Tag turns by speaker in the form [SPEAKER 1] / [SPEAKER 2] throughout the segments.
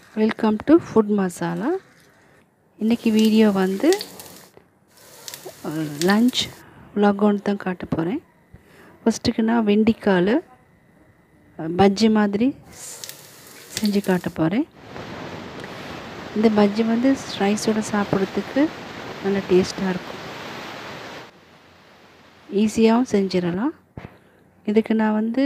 [SPEAKER 1] welcome to food masala இன்றைக்கி video வந்து lunch vlog-ஒன்று தான் காட்ட போகிறேன் ஃபஸ்ட்டுக்கு நான் வெண்டிக்கால் பஜ்ஜி மாதிரி செஞ்சு காட்ட போகிறேன் இந்த பஜ்ஜி வந்து ரைஸோடு சாப்பிட்றதுக்கு நல்ல டேஸ்ட்டாக இருக்கும் ஈஸியாகவும் செஞ்சிடலாம் இதுக்கு நான் வந்து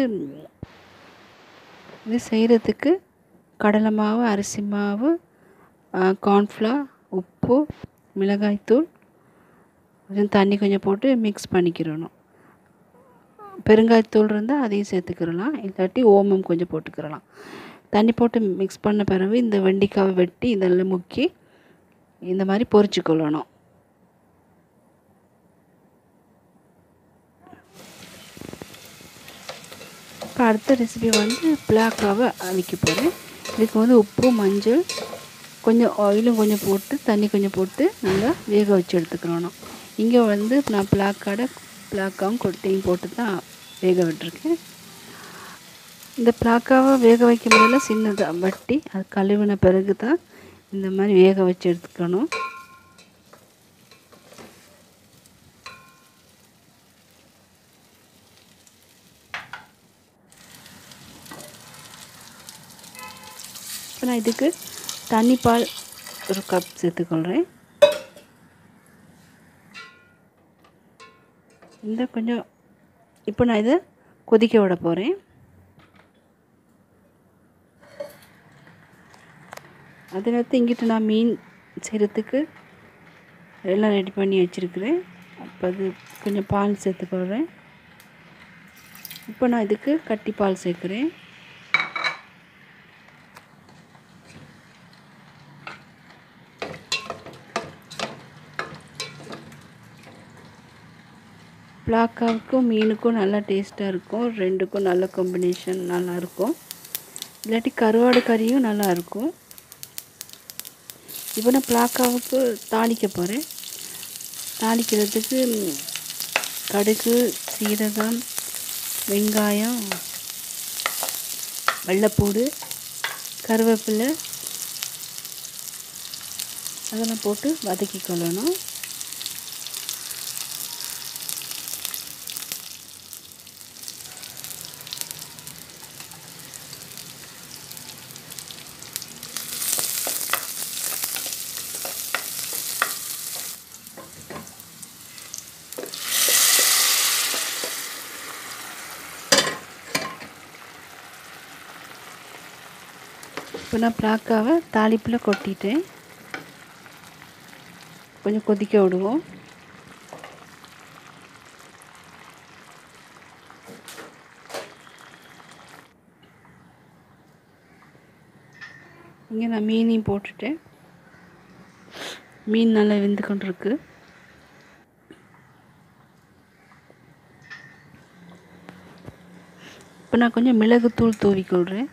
[SPEAKER 1] இது செய்கிறதுக்கு கடலை மாவு அரிசி மாவு கார்ன்ஃப்ளவர் உப்பு மிளகாய்த்தூள் கொஞ்சம் தண்ணி கொஞ்சம் போட்டு மிக்ஸ் பண்ணிக்கிறணும் பெருங்காயத்தூள் இருந்தால் அதையும் சேர்த்துக்கிறலாம் இல்லாட்டி ஓமம் கொஞ்சம் போட்டுக்கிறலாம் தண்ணி போட்டு மிக்ஸ் பண்ண பிறகு இந்த வெண்டிக்காவை வெட்டி இதெல்லாம் முக்கி இந்த மாதிரி பொரிச்சுக்கொள்ளணும் இப்போ அடுத்த ரெசிபி வந்து பிளாக்காவை அவிக்க போகிறேன் இதுக்கு வந்து உப்பு மஞ்சள் கொஞ்சம் ஆயிலும் கொஞ்சம் போட்டு தண்ணி கொஞ்சம் போட்டு நல்லா வேக வச்சு எடுத்துக்கிறணும் இங்கே வந்து நான் பிளாக்காட பிளாக்காவும் கொட்டையும் போட்டு தான் வேக விட்டுருக்கேன் இந்த பிளாக்காவை வேக வைக்க முடியல சின்னதாக வட்டி அது கழுவின பிறகு தான் இந்த மாதிரி வேக வச்சு எடுத்துக்கணும் இப்போ நான் இதுக்கு தண்ணி பால் ஒரு கப் சேர்த்துக்கொள்கிறேன் இந்த கொஞ்சம் இப்போ நான் இதை கொதிக்க விட போகிறேன் அதே நேரத்தில் இங்கிட்டு நான் மீன் செய்கிறதுக்கு எல்லாம் ரெடி பண்ணி வச்சுருக்கிறேன் அப்போ அது கொஞ்சம் பால் சேர்த்துக்கொள்கிறேன் இப்போ நான் இதுக்கு கட்டி பால் சேர்க்குறேன் பிளாக்காவுக்கும் மீனுக்கும் நல்லா டேஸ்ட்டாக இருக்கும் ரெண்டுக்கும் நல்ல காம்பினேஷன் நல்லாயிருக்கும் இல்லாட்டி கருவாடு கறியும் நல்லாயிருக்கும் இப்போ நான் பிளாக்காவுக்கு தாளிக்க போகிறேன் தாளிக்கிறதுக்கு கடுகு சீரகம் வெங்காயம் வெள்ளைப்பூடு கருவேப்பிலை அதெல்லாம் போட்டு வதக்கி கொள்ளணும் இப்போ நான் பிளாக்காவை தாளிப்பில் கொட்டிட்டேன் கொஞ்சம் கொதிக்க விடுவோம் இங்கே நான் மீனையும் போட்டுட்டேன் மீன் நல்லா வெந்து கொண்டிருக்கு இப்போ நான் கொஞ்சம் மிளகுத்தூள் தூவிக்கொள்கிறேன்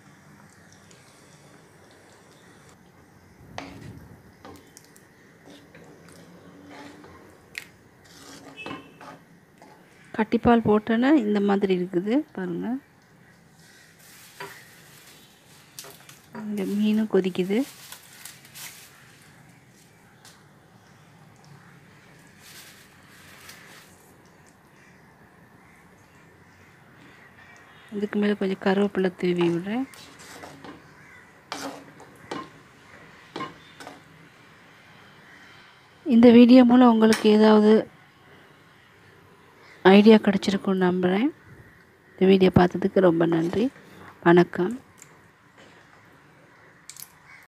[SPEAKER 1] கட்டிப்பால் போட்டோன்னா இந்த மாதிரி இருக்குது பாருங்கள் இந்த மீனும் கொதிக்குது இதுக்கு மேலே கொஞ்சம் கருவேப்பிலை தூவி விடுறேன் இந்த வீடியோ மூலம் உங்களுக்கு ஏதாவது ஐடியா கிடச்சிருக்குன்னு நம்புகிறேன் இந்த வீடியோ பார்த்ததுக்கு ரொம்ப நன்றி வணக்கம்